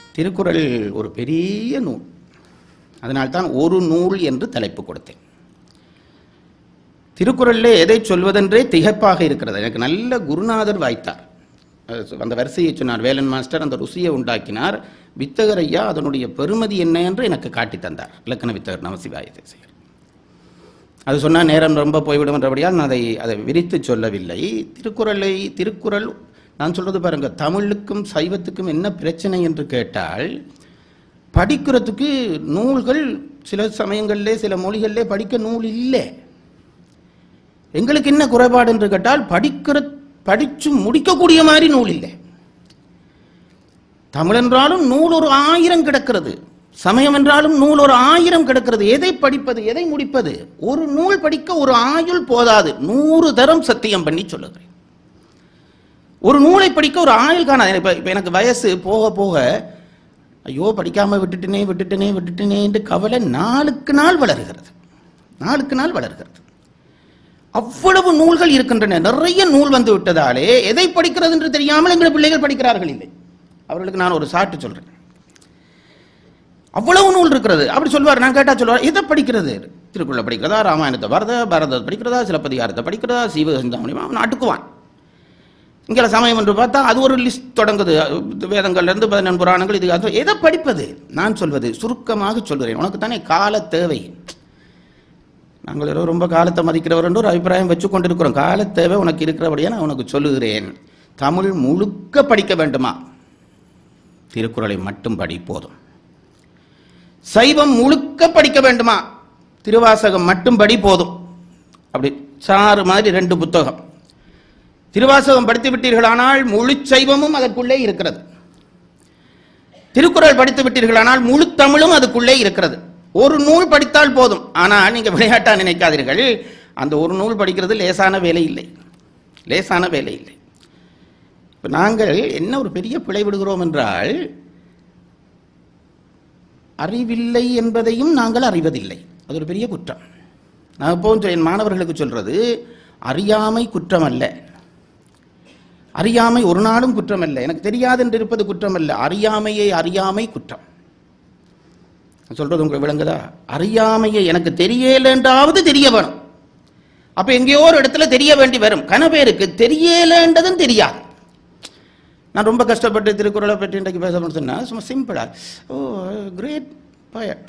திருக்குறள் ஒரு பெரிய நூல் அதனால்தான் ஒரு நூல் என்று தலைப்பு கொடுத்தேன் திருக்குறளிலே எதை சொல்வதென்றே திகைப்பாக இருக்கிறது எனக்கு நல்ல குருநாதர் வாய்த்தார் அது அந்த வரிசையை சொன்னார் வேலன் மாஸ்டர் அந்த ருசியை உண்டாக்கினார் வித்தகர் ஐயா அதனுடைய பெருமதி என்ன என்று எனக்கு காட்டி தந்தார் இலக்கண வித்தகர் நமசிவாய தேசிகர் அது சொன்னால் நேரம் ரொம்ப போய்விடும் என்றபடியால் நான் அதை அதை விரித்து சொல்லவில்லை திருக்குறளை திருக்குறள் நான் சொல்றது பாருங்க தமிழுக்கும் சைவத்துக்கும் என்ன பிரச்சனை என்று கேட்டால் படிக்கிறதுக்கு நூல்கள் சில சமயங்களிலே சில மொழிகளிலே படிக்க நூல் இல்லை எங்களுக்கு என்ன குறைபாடு என்று கேட்டால் படிக்கிற படிச்சு முடிக்கக்கூடிய மாதிரி நூல் இல்லை தமிழ் என்றாலும் நூல் ஒரு ஆயிரம் கிடக்கிறது சமயம் என்றாலும் நூல் ஒரு ஆயிரம் கிடக்கிறது எதை படிப்பது எதை முடிப்பது ஒரு நூல் படிக்க ஒரு ஆயுள் போதாது நூறு தரம் சத்தியம் பண்ணி சொல்லுகிறேன் ஒரு நூலை படிக்க ஒரு ஆயுள் காணாது இப்ப இப்ப எனக்கு வயசு போக போக ஐயோ படிக்காம விட்டுட்டனே விட்டுட்டனே விட்டுட்டனே என்று கவலை நாளுக்கு நாள் வளர்கிறது நாளுக்கு நாள் வளர்கிறது அவ்வளவு நூல்கள் இருக்கின்றன நிறைய நூல் வந்து விட்டதாலே எதை படிக்கிறது என்று தெரியாமல் எங்கள் பிள்ளைகள் படிக்கிறார்கள் இல்லை அவர்களுக்கு நான் ஒரு சாட்டு சொல்றேன் அவ்வளவு நூல் இருக்கிறது அப்படி சொல்வார் நான் கேட்டா சொல்வார் எதை படிக்கிறது திருக்குறளை படிக்கிறதா ராமாயணத்தை வரத பாரதத்தை படிக்கிறதா சிலப்பதிகாரத்தை படிக்கிறதா சீவசிந்தாமணி அவன் அடுக்குவான் இங்கே சமயம் என்று பார்த்தா அது ஒரு லிஸ்ட் தொடங்குது வேதங்கள்ல இருந்து பதினெண் புராணங்கள் இது அது எதை படிப்பது நான் சொல்வது சுருக்கமாக சொல்கிறேன் உனக்கு தானே கால தேவை நாங்கள் ஏதோ ரொம்ப காலத்தை மதிக்கிறவர் என்று ஒரு அபிப்பிராயம் வச்சு கொண்டிருக்கிறோம் கால தேவை உனக்கு இருக்கிறபடியா நான் உனக்கு சொல்லுகிறேன் தமிழ் முழுக்க படிக்க வேண்டுமா திருக்குறளை மட்டும் படி போதும் சைவம் முழுக்க படிக்க வேண்டுமா திருவாசகம் மட்டும் படி போதும் அப்படி சாறு மாதிரி ரெண்டு புத்தகம் திருவாசகம் படித்து விட்டீர்களானால் முழு சைவமும் அதற்குள்ளே இருக்கிறது திருக்குறள் படித்து விட்டீர்களானால் முழு தமிழும் அதுக்குள்ளே இருக்கிறது ஒரு நூல் படித்தால் போதும் ஆனால் நீங்க விளையாட்டா நினைக்காதீர்கள் அந்த ஒரு நூல் படிக்கிறது லேசான வேலை இல்லை லேசான வேலை இல்லை இப்ப நாங்கள் என்ன ஒரு பெரிய பிழை விடுகிறோம் என்றால் அறிவில்லை என்பதையும் நாங்கள் அறிவதில்லை அது ஒரு பெரிய குற்றம் நான் எப்பவும் என் மாணவர்களுக்கு சொல்றது அறியாமை குற்றம் அல்ல அறியாமை ஒரு நாளும் குற்றம் அல்ல எனக்கு தெரியாது என்று இருப்பது குற்றம் அல்ல அறியாமையை அறியாமை குற்றம் நான் சொல்றது உங்களுக்கு விளங்குதா அறியாமையை எனக்கு தெரியலேன்றாவது தெரிய வேணும் அப்ப எங்கேயோ ஒரு இடத்துல தெரிய வேண்டி வரும் கன பேருக்கு தெரியலேன்றதும் தெரியாது நான் ரொம்ப கஷ்டப்பட்டு திருக்குறளை பற்றி இன்றைக்கு பேச சொன்னா சும்மா சிம்பிளா ஓ கிரேட் பயட்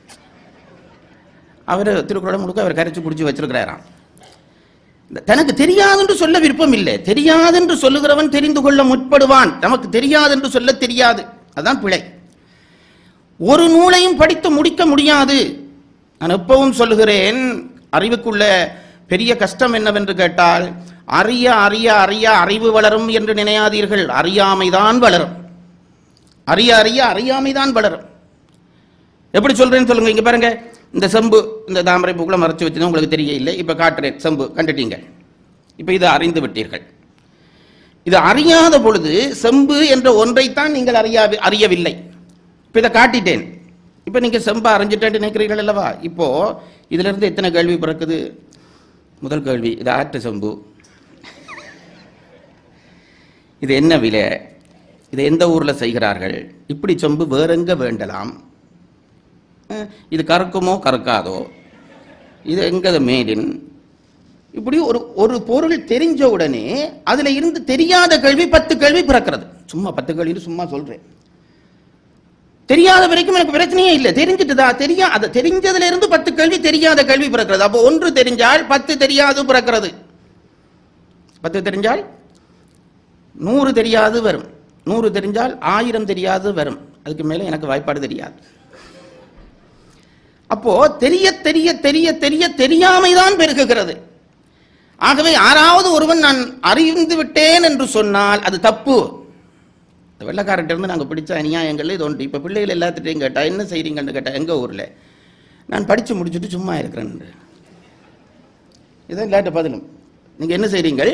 அவர் திருக்குறளை முழுக்க அவர் கரைச்சு குடிச்சு வச்சிருக்கிறாராம் இந்த தனக்கு தெரியாதென்று சொல்ல விருப்பம் இல்லை தெரியாதென்று சொல்லுகிறவன் தெரிந்து கொள்ள முற்படுவான் நமக்கு தெரியாதென்று சொல்ல தெரியாது அதான் பிழை ஒரு நூலையும் படித்து முடிக்க முடியாது நான் எப்பவும் சொல்லுகிறேன் அறிவுக்குள்ள பெரிய கஷ்டம் என்னவென்று கேட்டால் அறிய அறிய அறிய அறிவு வளரும் என்று நினையாதீர்கள் அறியாமைதான் வளரும் அறிய அறிய அறியாமைதான் வளரும் எப்படி சொல்றேன்னு சொல்லுங்க இங்க பாருங்க இந்த செம்பு இந்த தாமரை பூக்குள்ள மறைச்சு வச்சுதான் உங்களுக்கு தெரிய இல்லை இப்ப காட்டுறேன் செம்பு கண்டுட்டீங்க இப்ப இதை அறிந்து விட்டீர்கள் இது அறியாத பொழுது செம்பு என்ற ஒன்றைத்தான் நீங்கள் அறியா அறியவில்லை இப்ப இதை காட்டிட்டேன் இப்ப நீங்க செம்பை அறிஞ்சிட்டேன்னு நினைக்கிறீர்கள் அல்லவா இப்போ இதுல இருந்து எத்தனை கேள்வி பிறக்குது முதல் கேள்வி இது ஆற்று செம்பு இது என்ன விலை இது எந்த ஊர்ல செய்கிறார்கள் இப்படி செம்பு வேறெங்க வேண்டலாம் அஹ், இது கறக்குமோ கறக்காதோ இது எங்க மேடின் இப்படி ஒரு ஒரு பொருள் தெரிஞ்ச உடனே அதுல இருந்து தெரியாத கேள்வி பத்து கேள்வி பிறக்கிறது சும்மா பத்து கேள்வின்னு சும்மா சொல்றேன் தெரியாத வரைக்கும் எனக்கு பிரச்சனையே இல்லை தெரிஞ்சிட்டுதா தெரியா அது தெரிஞ்சதுல இருந்து பத்து கேள்வி தெரியாத கேள்வி பிறக்கிறது அப்போ ஒன்று தெரிஞ்சால் பத்து தெரியாது பிறக்கிறது பத்து தெரிஞ்சால் நூறு தெரியாது வரும் நூறு தெரிஞ்சால் ஆயிரம் தெரியாது வரும் அதுக்கு மேல எனக்கு வாய்ப்பாடு தெரியாது அப்போ தெரிய தெரிய தெரிய தெரிய தெரியாமைதான் பெருகுகிறது ஆகவே யாராவது ஒருவன் நான் அறிந்து விட்டேன் என்று சொன்னால் அது தப்பு இந்த வெள்ளக்காரர்கிட்ட இருந்து நாங்கள் பிடிச்ச அநியாயங்கள் இது ஒன்று இப்போ பிள்ளைகள் எல்லாத்திட்டையும் கேட்டா என்ன செய்றீங்கன்னு கேட்டா எங்க ஊர்ல நான் படிச்சு முடிச்சுட்டு சும்மா இருக்கிறேன் இதான் இல்லாட்ட பதிலும் நீங்க என்ன செய்றீங்கள்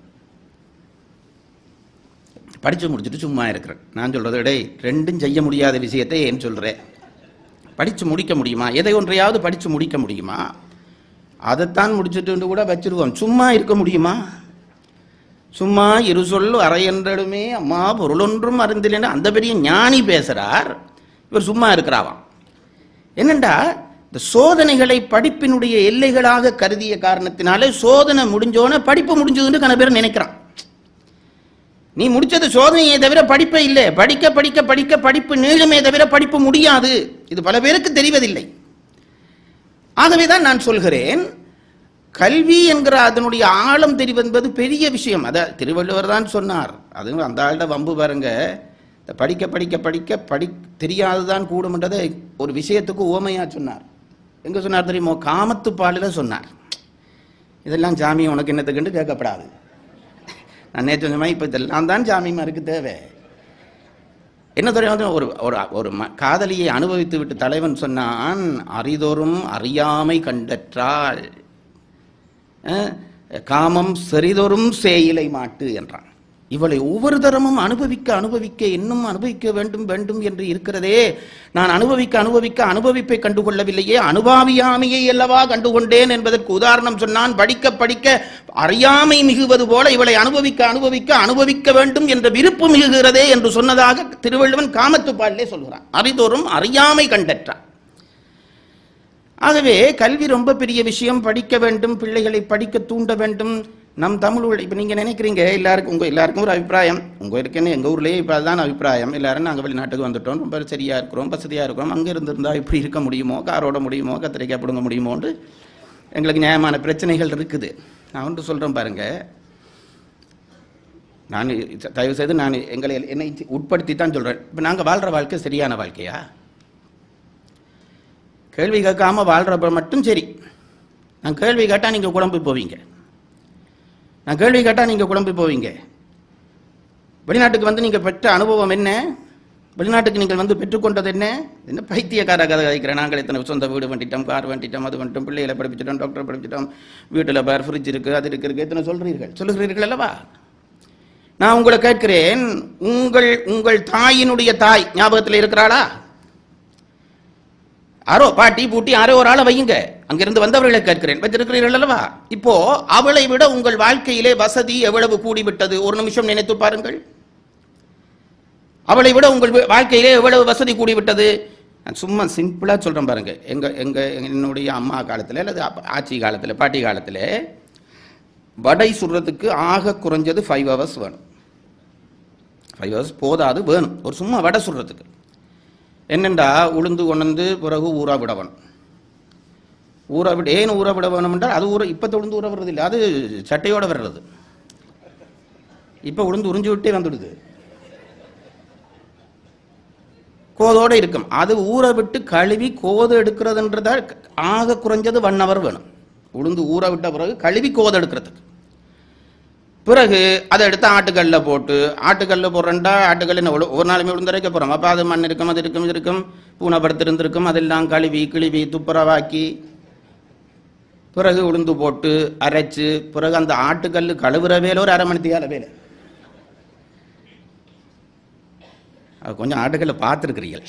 படிச்சு முடிச்சுட்டு சும்மா இருக்கிறேன் நான் சொல்றது டேய் ரெண்டும் செய்ய முடியாத விஷயத்தை ஏன் சொல்றேன் படிச்சு முடிக்க முடியுமா எதை ஒன்றையாவது படிச்சு முடிக்க முடியுமா அதைத்தான் முடிச்சுட்டு கூட வச்சிருவோம் சும்மா இருக்க முடியுமா சும்மா இரு சொல் அறையன்றடுமே அம்மா பொருளொன்றும் அறிந்தில்லைன்னு அந்த பெரிய ஞானி பேசுறார் இவர் சும்மா இருக்கிறாவாம் என்னண்டா இந்த சோதனைகளை படிப்பினுடைய எல்லைகளாக கருதிய காரணத்தினாலே சோதனை முடிஞ்சோன படிப்பு முடிஞ்சதுன்னு கன பேர் நினைக்கிறான் நீ முடிச்சது சோதனையை தவிர படிப்பே இல்லை படிக்க படிக்க படிக்க படிப்பு நீளுமே தவிர படிப்பு முடியாது இது பல பேருக்கு தெரிவதில்லை ஆகவேதான் நான் சொல்கிறேன் கல்வி என்கிற அதனுடைய ஆழம் தெரிவென்பது பெரிய விஷயம் அத திருவள்ளுவர் தான் சொன்னார் அதுவும் அந்த ஆள்கிட்ட வம்பு பாருங்க இந்த படிக்க படிக்க படிக்க படி தெரியாதுதான் கூடும்ன்றதை ஒரு விஷயத்துக்கு ஓமையா சொன்னார் எங்க சொன்னார் தெரியுமோ காமத்து பாலில் சொன்னார் இதெல்லாம் சாமி உனக்கு என்னத்துக்குன்னு கேட்கப்படாது நான் நேற்று சொன்ன மாதிரி இப்போ இதெல்லாம் தான் சாமிமாருக்கு தேவை என்ன தெரியும் ஒரு ஒரு ஒரு ம- காதலியை அனுபவித்து விட்டு தலைவன் சொன்னான் அரிதொரும் அறியாமை கண்டற்றாள் அஹ், காமம் செறிதொரும் சேயிலை மாட்டு என்றான் இவளை ஒவ்வொரு தரமும் அனுபவிக்க அனுபவிக்க இன்னும் அனுபவிக்க வேண்டும் வேண்டும் என்று இருக்கிறதே நான் அனுபவிக்க அனுபவிக்க அனுபவிப்பை கண்டுகொள்ளவில்லையே அனுபாவியாமையை அல்லவா கண்டுகொண்டேன் என்பதற்கு உதாரணம் சொன்னான் படிக்க படிக்க அறியாமை மிகுவது போல இவளை அனுபவிக்க அனுபவிக்க அனுபவிக்க வேண்டும் என்ற விருப்பு மிகுகிறதே என்று சொன்னதாக திருவள்ளுவன் காமத்துப்பாலிலே சொல்கிறான் அறிதோறும் அறியாமை கண்டற்றான் ஆகவே கல்வி ரொம்ப பெரிய விஷயம் படிக்க வேண்டும் பிள்ளைகளை படிக்க தூண்ட வேண்டும் நம் தமிழ் உள்ள- இப்ப நீங்க நினைக்கிறீங்க எல்லாருக்கும் உங்க எல்லாருக்கும் ஒரு அபிப்பிராயம் உங்க இருக்குன்னு எங்க ஊர்லயே இப்ப அதுதான் அபிப்பிராயம் எல்லாரும் நாங்க வெளிநாட்டுக்கு வந்துட்டோம் ரொம்ப சரியா இருக்கிறோம் வசதியா இருக்கிறோம் அங்க இருந்திருந்தா இப்படி இருக்க முடியுமோ காரோட முடியுமோ கத்திரிக்காய் பிடுங்க முடியுமோன்னு எங்களுக்கு நியாயமான பிரச்சனைகள் இருக்குது நான் ஒன்று சொல்றேன் பாருங்க நான் தயவு செய்து நான் எங்களை என்னை உட்படுத்தி தான் சொல்றேன் இப்ப நாங்க வாழ்ற வாழ்க்கை சரியான வாழ்க்கையா கேள்வி கேட்காம வாழ்றப்ப மட்டும் சரி நான் கேள்வி கேட்டால் நீங்கள் குழம்பி போவீங்க நான் கேள்வி கேட்டால் நீங்கள் குழம்பி போவீங்க வெளிநாட்டுக்கு வந்து நீங்கள் பெற்ற அனுபவம் என்ன வெளிநாட்டுக்கு நீங்கள் வந்து பெற்றுக்கொண்டது என்ன என்ன பைத்தியக்கார கதை கதைக்கிறேன் நாங்கள் இத்தனை சொந்த வீடு வண்டிட்டோம் கார் வண்டிட்டோம் அது வந்துட்டோம் பிள்ளைகளை படிப்பிச்சிட்டோம் டாக்டர் படிப்பிச்சிட்டோம் வீட்டில் பார் ஃப்ரிட்ஜ் இருக்குது அது இருக்கு இருக்கு எத்தனை சொல்கிறீர்கள் சொல்லுகிறீர்கள் அல்லவா நான் உங்களை கேட்கிறேன் உங்கள் உங்கள் தாயினுடைய தாய் ஞாபகத்தில் இருக்கிறாளா யாரோ பாட்டி பூட்டி யாரோ ஒரு ஆளை வையுங்க அங்கிருந்து வந்தவர்களை கேட்கிறேன் வச்சிருக்கிறீர்கள் அல்லவா இப்போ அவளை விட உங்கள் வாழ்க்கையிலே வசதி எவ்வளவு கூடிவிட்டது ஒரு நிமிஷம் நினைத்து பாருங்கள் அவளை விட உங்கள் வி- வாழ்க்கையிலே எவ்வளவு வசதி கூடிவிட்டது நான் சும்மா சிம்பிளா சொல்றேன் பாருங்க எங்க எங்க என்னுடைய அம்மா காலத்துல அல்லது அப்ப- ஆச்சி காலத்துல பாட்டி காலத்துல வடை சுடுறதுக்கு ஆக குறைஞ்சது ஃபைவ் ஹவர்ஸ் வேணும் ஃபைவ் ஹவர்ஸ் போதாது வேணும் ஒரு சும்மா வடை சுடுறதுக்கு என்னண்டா உளுந்து கொண்டு பிறகு ஊற விட வேணும் ஊற விட ஏன் ஊற விட வேணும் என்றால் அது ஊற இப்போ உளுந்து ஊற வர்றது இல்லை அது சட்டையோட வர்றது இப்போ உளுந்து உறிஞ்சு விட்டே வந்துடுது கோதோட இருக்கும் அது ஊற விட்டு கழுவி கோது எடுக்கிறதுன்றதா ஆக குறைஞ்சது ஒன் ஹவர் வேணும் உளுந்து ஊற விட்ட பிறகு கழுவி கோது எடுக்கிறதுக்கு பிறகு அதை எடுத்து ஆட்டுக்கல்ல போட்டு ஆட்டுக்கல்ல போடுறேன்டா ஆட்டுக்கல் என்ன ஒரு- ஒரு நாளுமே உளுந்தரைக்க போகிறோம் அப்போ அது மண் இருக்கும் அது இருக்கும் இது இருக்கும் பூனை படுத்திருந்திருக்கும் அதெல்லாம் கழுவி கிழுவி துப்புரவாக்கி பிறகு உளுந்து போட்டு அரைச்சு பிறகு அந்த ஆட்டுக்கல் கழுவுற வேலை ஒரு அரை மணி தேவை வேலை அது கொஞ்சம் ஆட்டுக்கல்ல பார்த்துருக்கிறீர்கள்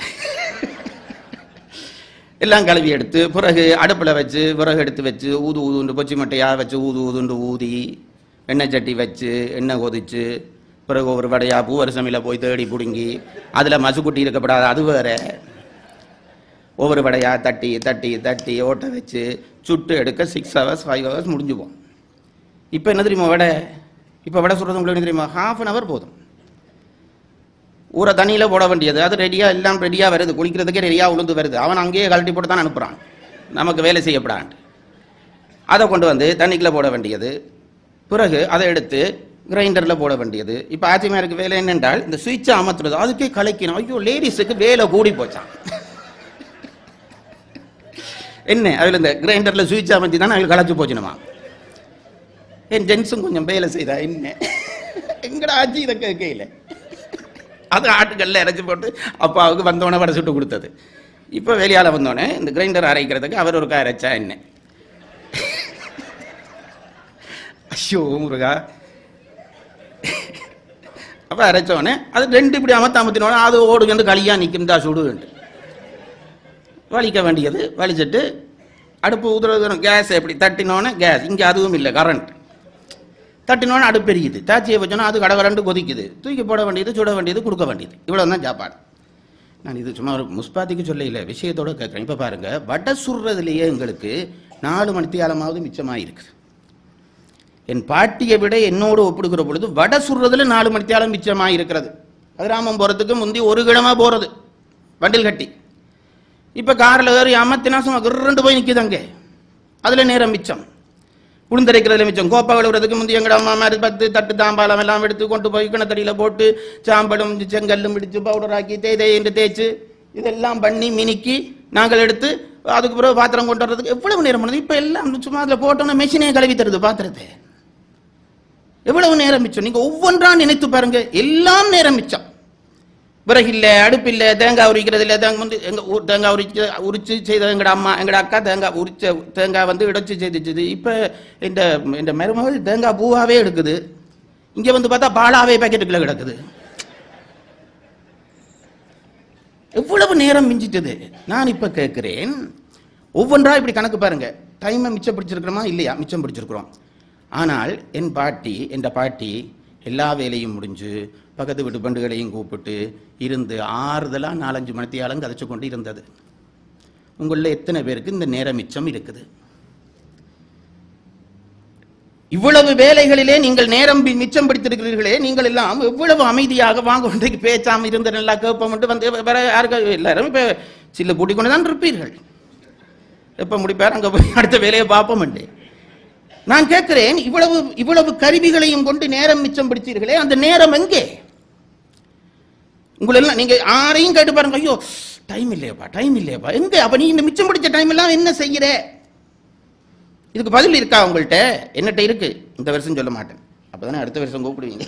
எல்லாம் கழுவி எடுத்து பிறகு அடுப்பில் வச்சு விறகு எடுத்து வச்சு ஊது ஊதுண்டு பொச்சி மட்டையாக வச்சு ஊது ஊதுண்டு ஊதி எண்ணெய் சட்டி வச்சு எண்ணெய் கொதிச்சு பிறகு ஒரு வடையா பூவரசமில் போய் தேடி பிடுங்கி அதில் மசுக்குட்டி இருக்கப்படாது அது வேற ஒவ்வொரு வடையா தட்டி தட்டி தட்டி ஓட்ட வச்சு சுட்டு எடுக்க சிக்ஸ் ஹவர்ஸ் ஃபைவ் ஹவர்ஸ் முடிஞ்சு போகும் இப்போ என்ன தெரியுமா வடை இப்போ வடை சுடுறது உங்களுக்கு என்ன தெரியுமா ஹாஃப் அன் ஹவர் போதும் ஊற தண்ணியில் போட வேண்டியது அது ரெடியாக எல்லாம் ரெடியாக வருது குளிக்கிறதுக்கே ரெடியாக உளுந்து வருது அவன் அங்கேயே கழட்டி போட்டு தான் அனுப்புகிறான் நமக்கு வேலை செய்யப்படான்ட்டு அதை கொண்டு வந்து தண்ணிக்குள்ள போட வேண்டியது பிறகு அதை எடுத்து கிரைண்டரில் போட வேண்டியது இப்போ ஆச்சிமாருக்கு வேலை என்னென்றால் இந்த சுவிட்சை அமர்த்துறது அதுக்கே கலைக்கணும் ஐயோ லேடிஸுக்கு வேலை கூடி போச்சான் என்ன அதில் இந்த கிரைண்டரில் சுவிட்ச் அமைச்சு தான் அவங்களுக்கு களைச்சு போச்சுனுமா என் ஜென்ஸும் கொஞ்சம் வேலை செய்தா என்ன எங்கடா ஆச்சு இதை கேட்கல அது ஆட்டுக்கல்ல இறச்சி போட்டு அப்பாவுக்கு வந்தோடனே வடை சுட்டு கொடுத்தது இப்போ வெளியால் வந்தோடனே இந்த கிரைண்டர் அரைக்கிறதுக்கு அவர் ஒரு அரைச்சா என்ன ஐயோ முருகா அப்போ அரைச்சோடனே அது ரெண்டு இப்படி அமர்த்த அமர்த்தினோடனே அது ஓடுகண்டு களியாக நிற்கும்டா சுடுவேண்டு வலிக்க வேண்டியது வலிச்சிட்டு அடுப்பு ஊதுறது கேஸ் எப்படி தட்டினோன்னே கேஸ் இங்கே அதுவும் இல்லை கரண்ட் தட்டினோன்னு அடுப்பெரியுது தாச்சியை வச்சோன்னா அது கடகரண்டு கொதிக்குது தூக்கி போட வேண்டியது சுட வேண்டியது கொடுக்க வேண்டியது இவ்வளோ தான் சாப்பாடு நான் இது சும்மா ஒரு முஸ்பாத்திக்கு சொல்ல இல்லை விஷயத்தோட கேட்குறேன் இப்போ பாருங்க வடை சுடுறதுலேயே எங்களுக்கு நாலு மணித்தியாலமாவது மிச்சமாக இருக்குது என் பாட்டியை விட என்னோடு ஒப்பிடுகிற பொழுது வடை சுடுறதுல நாலு மணித்தியாலம் மிச்சமாக இருக்கிறது கிராமம் போகிறதுக்கு முந்தி ஒரு கிழமை போகிறது வண்டில் கட்டி இப்போ காரில் ஏறி அமத்தினா சும்மா கிரண்டு போய் நிற்கிது அங்கே அதில் நேரம் மிச்சம் உளுந்தரைக்கிறதுல மிச்சம் கோப்பை விழுவுறதுக்கு முந்தி எங்கட அம்மா மாதிரி பத்து தட்டு தாம்பாலம் எல்லாம் எடுத்து கொண்டு போய் கிணத்தடியில் போட்டு சாம்பலும் செங்கல்லும் பிடிச்சு பவுடர் ஆக்கி தேய் தேய் என்று தேய்ச்சு இதெல்லாம் பண்ணி மினுக்கி நாங்கள் எடுத்து அதுக்கு பிறகு பாத்திரம் கொண்டு வர்றதுக்கு எவ்வளவு நேரம் பண்ணுது இப்போ எல்லாம் சும்மா அதில் போட்டோன்னா மெஷினே கழுவி தருது பாத்திரத்தை எவ்வளவு நேரம் மிச்சம் நீங்க ஒவ்வொன்றா நினைத்து பாருங்க எல்லாம் நேரம் மிச்சம் விறகு இல்ல அடுப்பு இல்ல தேங்காய் உரிக்கிறது இல்ல தேங்காய் வந்து எங்க ஊர் தேங்காய் உரிச்சு உரிச்சு செய்த எங்கட அம்மா எங்கட அக்கா தேங்காய் உரிச்ச தேங்காய் வந்து இடைச்சு செய்துச்சுது இப்ப இந்த இந்த மருமகள் தேங்காய் பூவாவே எடுக்குது இங்க வந்து பார்த்தா பாலாவே பாக்கெட்டுக்குள்ள கிடக்குது எவ்வளவு நேரம் மிஞ்சிட்டது நான் இப்ப கேட்கிறேன் ஒவ்வொன்றா இப்படி கணக்கு பாருங்க டைமை மிச்சம் பிடிச்சிருக்கிறோமா இல்லையா மிச்சம் பிடிச்சிருக்கிறோம் ஆனால் என் பாட்டி என் பாட்டி எல்லா வேலையும் முடிஞ்சு பக்கத்து வீட்டு பண்டுகளையும் கூப்பிட்டு இருந்து ஆறுதலாக நாலஞ்சு மணித்தியாலும் கதைச்சு கொண்டு இருந்தது உங்களில் எத்தனை பேருக்கு இந்த நேரம் மிச்சம் இருக்குது இவ்வளவு வேலைகளிலே நீங்கள் நேரம் பி- மிச்சம் பிடித்திருக்கிறீர்களே நீங்கள் எல்லாம் எவ்வளவு அமைதியாக வாங்க இன்றைக்கு பேச்சாம இருந்த நல்லா கேட்போம் வந்து வேற யாருக்கு எல்லாரும் இப்ப சில்ல பூட்டி கொண்டு தான் இருப்பீர்கள் எப்ப முடிப்பார் அங்க போய் அடுத்த வேலையை பார்ப்போம் நான் கேட்கிறேன் இவ்வளவு இவ்வளவு கருவிகளையும் கொண்டு நேரம் மிச்சம் பிடித்தீர்களே அந்த நேரம் எங்கே உங்களெல்லாம் நீங்க யாரையும் கேட்டு பாருங்க ஐயோ டைம் இல்லையாப்பா டைம் இல்லையாப்பா எங்க அப்ப நீ இந்த மிச்சம் பிடிச்ச டைம் எல்லாம் என்ன செய்யற இதுக்கு பதில் இருக்கா உங்கள்கிட்ட என்னட்ட இருக்கு இந்த வருஷம் சொல்ல மாட்டேன் அப்பதானே அடுத்த வருஷம் கூப்பிடுவீங்க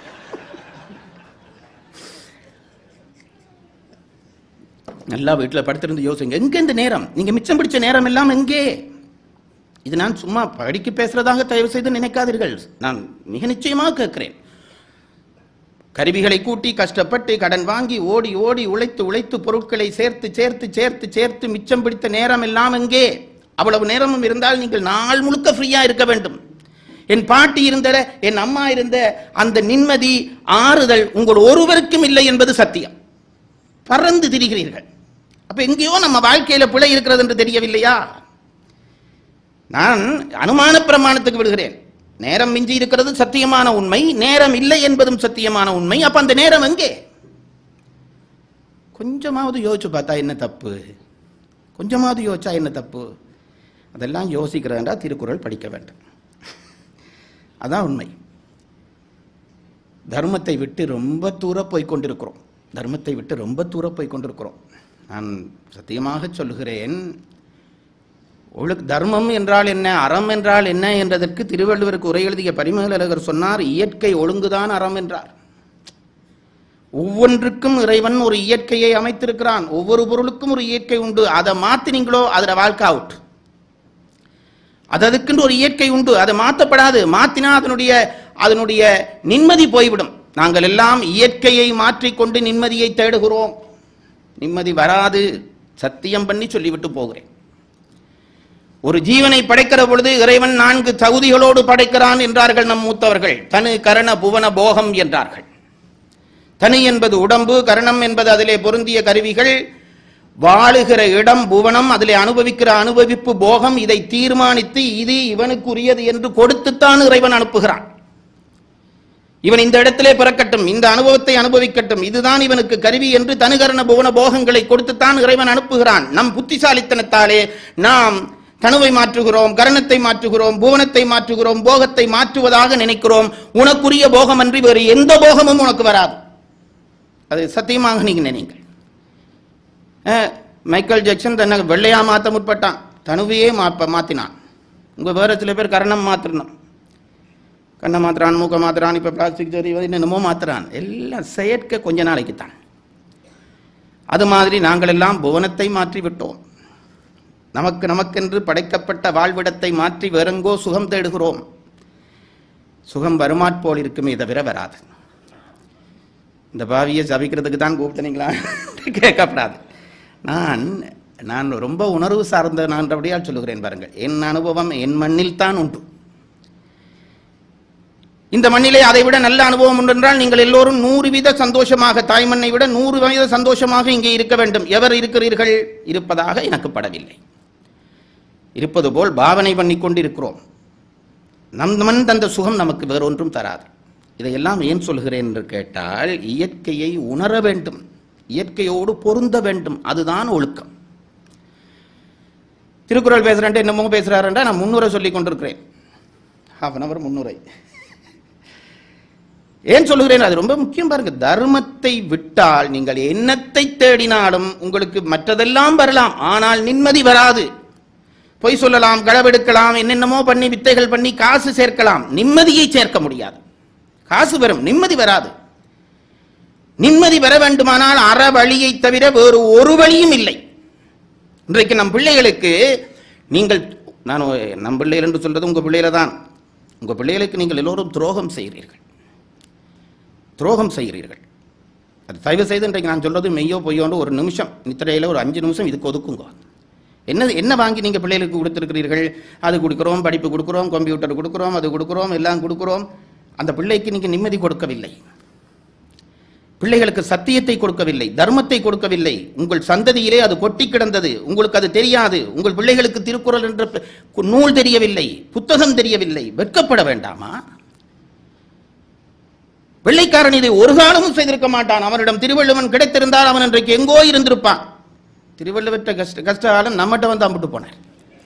நல்லா வீட்டில் படுத்திருந்து யோசிங்க எங்க இந்த நேரம் நீங்க மிச்சம் பிடிச்ச நேரம் எல்லாம் எங்கே இது நான் சும்மா படிக்க பேசுறதாக தயவு செய்து நினைக்காதீர்கள் நான் மிக நிச்சயமாக கேட்கிறேன் கருவிகளை கூட்டி கஷ்டப்பட்டு கடன் வாங்கி ஓடி ஓடி உழைத்து உழைத்து பொருட்களை சேர்த்து சேர்த்து சேர்த்து சேர்த்து மிச்சம் பிடித்த நேரம் எல்லாம் எங்கே அவ்வளவு நேரமும் இருந்தால் நீங்கள் நாள் முழுக்க ஃப்ரீயா இருக்க வேண்டும் என் பாட்டி இருந்த என் அம்மா இருந்த அந்த நிம்மதி ஆறுதல் உங்கள் ஒருவருக்கும் இல்லை என்பது சத்தியம் பறந்து திரிகிறீர்கள் அப்ப எங்கேயோ நம்ம வாழ்க்கையில பிழை இருக்கிறது என்று தெரியவில்லையா நான் அனுமான பிரமாணத்துக்கு விடுகிறேன் நேரம் மிஞ்சி இருக்கிறது சத்தியமான உண்மை நேரம் இல்லை என்பதும் சத்தியமான உண்மை அப்ப அந்த நேரம் எங்கே கொஞ்சமாவது யோசிச்சு பார்த்தா என்ன தப்பு கொஞ்சமாவது யோசிச்சா என்ன தப்பு அதெல்லாம் யோசிக்கிறதா திருக்குறள் படிக்க வேண்டும் அதான் உண்மை தர்மத்தை விட்டு ரொம்ப தூர போய் கொண்டிருக்கிறோம் தர்மத்தை விட்டு ரொம்ப தூர போய் கொண்டிருக்கிறோம் நான் சத்தியமாக சொல்லுகிறேன் ஒழு தர்மம் என்றால் என்ன அறம் என்றால் என்ன என்றதற்கு திருவள்ளுவருக்கு உரை எழுதிய பரிமேலழகர் சொன்னார் இயற்கை ஒழுங்குதான் அறம் என்றார் ஒவ்வொன்றுக்கும் இறைவன் ஒரு இயற்கையை அமைத்திருக்கிறான் ஒவ்வொரு பொருளுக்கும் ஒரு இயற்கை உண்டு அதை மாத்தினீங்களோ அதுல வாழ்க்கை அவுட் அது அதுக்குன்னு ஒரு இயற்கை உண்டு அதை மாற்றப்படாது மாத்தினா அதனுடைய அதனுடைய நிம்மதி போய்விடும் நாங்கள் எல்லாம் இயற்கையை மாற்றிக்கொண்டு நிம்மதியை தேடுகிறோம் நிம்மதி வராது சத்தியம் பண்ணி சொல்லிவிட்டு போகிறேன் ஒரு ஜீவனை படைக்கிற பொழுது இறைவன் நான்கு தகுதிகளோடு படைக்கிறான் என்றார்கள் நம் மூத்தவர்கள் தனு கரண புவன போகம் என்றார்கள் தனு என்பது உடம்பு கரணம் என்பது அதிலே பொருந்திய கருவிகள் வாழுகிற இடம் புவனம் அதிலே அனுபவிக்கிற அனுபவிப்பு போகம் இதை தீர்மானித்து இது இவனுக்குரியது என்று கொடுத்துத்தான் இறைவன் அனுப்புகிறான் இவன் இந்த இடத்திலே பிறக்கட்டும் இந்த அனுபவத்தை அனுபவிக்கட்டும் இதுதான் இவனுக்கு கருவி என்று தனுகரண புவன போகங்களை கொடுத்துத்தான் இறைவன் அனுப்புகிறான் நம் புத்திசாலித்தனத்தாலே நாம் தனுவை மாற்றுகிறோம் கரணத்தை மாற்றுகிறோம் புவனத்தை மாற்றுகிறோம் போகத்தை மாற்றுவதாக நினைக்கிறோம் உனக்குரிய போகம் அன்றி வேறு எந்த போகமும் உனக்கு வராது அது சத்தியமாக நீங்க நினைங்கள் அஹ், மைக்கேல் ஜாக்சன் தன்னை வெள்ளையா மாத்த முற்பட்டான் தனுவையே மாப்ப மாத்தினான் உங்க வேற சில பேர் கரணம் மாத்திரணும் கண்ணை மாத்துறான் மூக்க மாத்துறான் இப்ப பிளாஸ்டிக் சரி என்னென்னமோ மாத்துறான் எல்லாம் செயற்கை கொஞ்ச நாளைக்கு தான் அது மாதிரி நாங்கள் எல்லாம் புவனத்தை மாற்றி விட்டோம் நமக்கு நமக்கென்று படைக்கப்பட்ட வாழ்விடத்தை மாற்றி வேறெங்கோ சுகம் தேடுகிறோம் சுகம் வருமாற்போல் இருக்குமே தவிர வராது இந்த பாவியை சபிக்கிறதுக்கு தான் கூப்பிட்டனீங்களா கேட்கப்படாது நான் நான் ரொம்ப உணர்வு சார்ந்த நான்றபடியால் சொல்லுகிறேன் பாருங்கள் என் அனுபவம் என் மண்ணில் தான் உண்டு இந்த மண்ணிலே அதை விட நல்ல அனுபவம் உண்டு என்றால் நீங்கள் எல்லோரும் நூறு வீத சந்தோஷமாக தாய்மண்ணை விட நூறு வீத சந்தோஷமாக இங்கே இருக்க வேண்டும் எவர் இருக்கிறீர்கள் இருப்பதாக எனக்கு படவில்லை இருப்பது போல் பாவனை பண்ணி கொண்டிருக்கிறோம் நம் மண் தந்த சுகம் நமக்கு வேறொன்றும் தராது இதையெல்லாம் ஏன் சொல்கிறேன் என்று கேட்டால் இயற்கையை உணர வேண்டும் இயற்கையோடு பொருந்த வேண்டும் அதுதான் ஒழுக்கம் திருக்குறள் பேசுறேன்ட்டு என்னமோ பேசுறாருன்றா நான் முன்னுரை சொல்லி கொண்டிருக்கிறேன் ஹாஃப் அன் அவர் முன்னுரை ஏன் சொல்லுகிறேன் அது ரொம்ப முக்கியம் பாருங்க தர்மத்தை விட்டால் நீங்கள் என்னத்தை தேடினாலும் உங்களுக்கு மற்றதெல்லாம் வரலாம் ஆனால் நிம்மதி வராது பொய் சொல்லலாம் களவெடுக்கலாம் என்னென்னமோ பண்ணி வித்தைகள் பண்ணி காசு சேர்க்கலாம் நிம்மதியை சேர்க்க முடியாது காசு வரும் நிம்மதி வராது நிம்மதி வர வேண்டுமானால் அற வழியை தவிர வேறு ஒரு வழியும் இல்லை இன்றைக்கு நம் பிள்ளைகளுக்கு நீங்கள் நான் நம் பிள்ளைகள் என்று சொல்றது உங்க பிள்ளையில தான் உங்க பிள்ளைகளுக்கு நீங்கள் எல்லோரும் துரோகம் செய்கிறீர்கள் துரோகம் செய்கிறீர்கள் அது தயவு செய்து இன்றைக்கு நான் சொல்றது மெய்யோ பொய்யோன்னு ஒரு நிமிஷம் நித்திரையில் ஒரு அஞ்சு நிமிஷம் இதுக்கு ஒதுக்குங்க என்ன என்ன வாங்கி நீங்கள் பிள்ளைகளுக்கு கொடுத்துருக்கிறீர்கள் அது கொடுக்குறோம் படிப்பு கொடுக்குறோம் கம்ப்யூட்டர் கொடுக்குறோம் அது கொடுக்குறோம் எல்லாம் கொடுக்குறோம் அந்த பிள்ளைக்கு நீங்கள் நிம்மதி கொடுக்கவில்லை பிள்ளைகளுக்கு சத்தியத்தை கொடுக்கவில்லை தர்மத்தை கொடுக்கவில்லை உங்கள் சந்ததியிலே அது கொட்டி கிடந்தது உங்களுக்கு அது தெரியாது உங்கள் பிள்ளைகளுக்கு திருக்குறள் என்ற ப- நூல் தெரியவில்லை புத்தகம் தெரியவில்லை வெட்கப்பட வேண்டாமா வெள்ளைக்காரன் இதை ஒரு காலமும் செய்திருக்க மாட்டான் அவனிடம் திருவள்ளுவன் கிடைத்திருந்தால் அவன் இன்றைக்கு எங்கோ இருந்திருப்பான் திருவள்ளுவற்ற கஷ்ட கஷ்ட காலம் நம்மகிட்ட வந்து அம்பிட்டு போனார்